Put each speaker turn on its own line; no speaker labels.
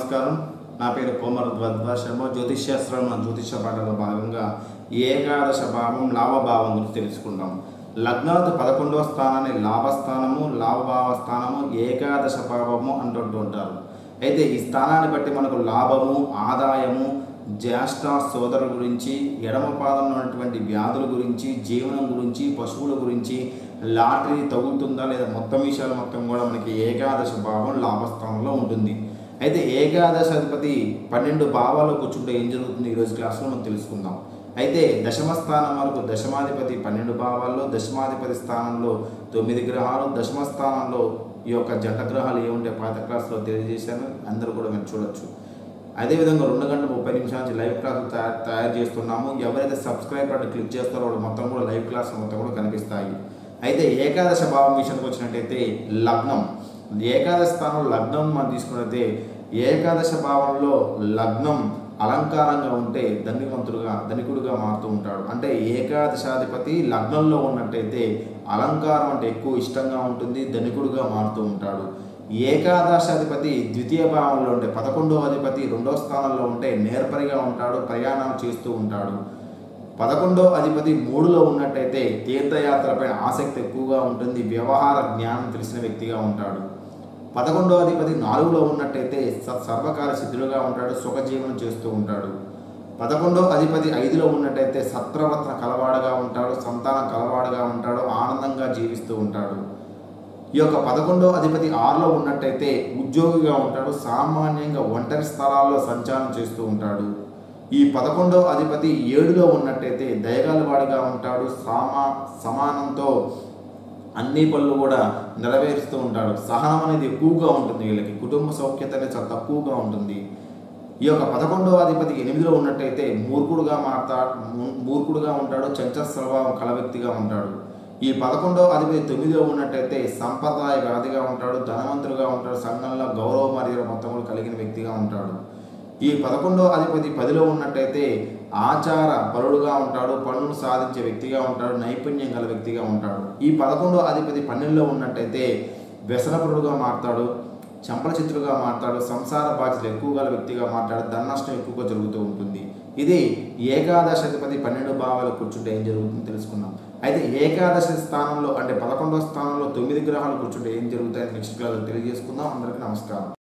నమస్కారం నా పేరు కోమర ద్వద్వ శర్మ జ్యోతిష్ శాస్త్రం మన జ్యోతిష పాఠంలో భాగంగా ఏకాదశ భావం లాభభావం గురించి తెలుసుకుందాం లగ్నాది పదకొండవ స్థానాన్ని లాభస్థానము లాభభావ స్థానము ఏకాదశ భావము అంటుంటూ ఉంటారు అయితే ఈ స్థానాన్ని బట్టి మనకు లాభము ఆదాయము జ్యేష్ఠ సోదరుల గురించి ఎడమ పాదంలో ఉన్నటువంటి వ్యాధుల గురించి జీవనం గురించి పశువుల గురించి లాటరీ తగులుతుందా లేదా మొత్తం విషయాలు మొత్తం కూడా మనకి ఏకాదశ భావం లాభస్థానంలో ఉంటుంది అయితే ఏకాదశ అధిపతి పన్నెండు భావాల్లో కూర్చుంటే ఏం జరుగుతుంది ఈరోజు క్లాస్లో మనం తెలుసుకుందాం అయితే దశమ స్థానం వరకు దశమాధిపతి పన్నెండు భావాల్లో దశమాధిపతి స్థానంలో తొమ్మిది గ్రహాలు దశమ స్థానంలో ఈ యొక్క జంట గ్రహాలు ఏముంటే పాత క్లాస్లో తెలియజేశాను అందరూ కూడా మీరు చూడొచ్చు అదేవిధంగా రెండు గంటల ముప్పై నిమిషాల నుంచి లైవ్ క్లాస్ తయారు తయారు చేస్తున్నాము ఎవరైతే సబ్స్క్రైబ్ బటన్ క్లిక్ చేస్తారో వాళ్ళు మొత్తం కూడా లైవ్ క్లాస్ మొత్తం కూడా కనిపిస్తాయి అయితే ఏకాదశ భావం విషయానికి వచ్చినట్టయితే లగ్నం ఏకాదశ స్థానంలో లగ్నం మనం తీసుకున్నట్లయితే ఏకాదశ భావంలో లగ్నం అలంకారంగా ఉంటే ధనివంతుడుగా ధనికుడుగా మారుతూ ఉంటాడు అంటే ఏకాదశాధిపతి లగ్నంలో ఉన్నట్టయితే అలంకారం అంటే ఎక్కువ ఇష్టంగా ఉంటుంది ధనికుడుగా మారుతూ ఉంటాడు ఏకాదశాధిపతి ద్వితీయ భావంలో ఉంటే పదకొండవ అధిపతి రెండవ స్థానంలో ఉంటే నేర్పరిగా ఉంటాడు ప్రయాణాలు చేస్తూ ఉంటాడు పదకొండో అధిపతి మూడులో ఉన్నట్టయితే తీర్థయాత్రపై ఆసక్తి ఎక్కువగా ఉంటుంది వ్యవహార జ్ఞానం తెలిసిన వ్యక్తిగా ఉంటాడు పదకొండో అధిపతి నాలుగులో ఉన్నట్టయితే స- సర్వకాల సిద్ధులుగా ఉంటాడు సుఖజీవనం చేస్తూ ఉంటాడు పదకొండో అధిపతి ఐదులో ఉన్నట్టయితే సత్రవత్న కలవాడగా ఉంటాడు సంతానం కలవాడగా ఉంటాడు ఆనందంగా జీవిస్తూ ఉంటాడు ఈ యొక్క పదకొండో అధిపతి ఆరులో ఉన్నట్టయితే ఉద్యోగిగా ఉంటాడు సామాన్యంగా ఒంటరి స్థలాల్లో సంచారం చేస్తూ ఉంటాడు ఈ పదకొండో అధిపతి ఏడులో ఉన్నట్టయితే దయగలవాడిగా ఉంటాడు సామా సమానంతో అన్ని పనులు కూడా నెరవేరుస్తూ ఉంటాడు సహనం అనేది ఎక్కువగా ఉంటుంది వీళ్ళకి కుటుంబ సౌఖ్యత అనేది చాలా తక్కువగా ఉంటుంది ఈ యొక్క పదకొండవ అధిపతి ఎనిమిదిలో ఉన్నట్టయితే మూర్ఖుడుగా మారుతా మూర్ఖుడుగా ఉంటాడు చంచల స్వభావం కల వ్యక్తిగా ఉంటాడు ఈ పదకొండవ అధిపతి తొమ్మిదిలో ఉన్నట్టయితే సంప్రదాయవాదిగా ఉంటాడు ధనవంతుడుగా ఉంటాడు సంఘంలో గౌరవ మర్యాద మొత్తం కూడా కలిగిన వ్యక్తిగా ఉంటాడు ఈ పదకొండవ అధిపతి పదిలో ఉన్నట్టయితే ఆచార పరుడుగా ఉంటాడు పనులు సాధించే వ్యక్తిగా ఉంటాడు నైపుణ్యం గల వ్యక్తిగా ఉంటాడు ఈ పదకొండవ అధిపతి పన్నెండులో ఉన్నట్టయితే వ్యసనపరుడుగా మారుతాడు చంపల చిత్రుగా మారుతాడు సంసార బాధ్యతలు ఎక్కువ గల వ్యక్తిగా మాట్లాడు ధన నష్టం ఎక్కువగా జరుగుతూ ఉంటుంది ఇది ఏకాదశ అధిపతి పన్నెండు భావాలు కూర్చుంటే ఏం జరుగుతుందో తెలుసుకున్నాం అయితే ఏకాదశి స్థానంలో అంటే పదకొండవ స్థానంలో తొమ్మిది గ్రహాలు కూర్చుంటే ఏం జరుగుతాయని నెక్స్ట్ క్లాస్ తెలియజేసుకుందాం అందరికీ నమస్కారం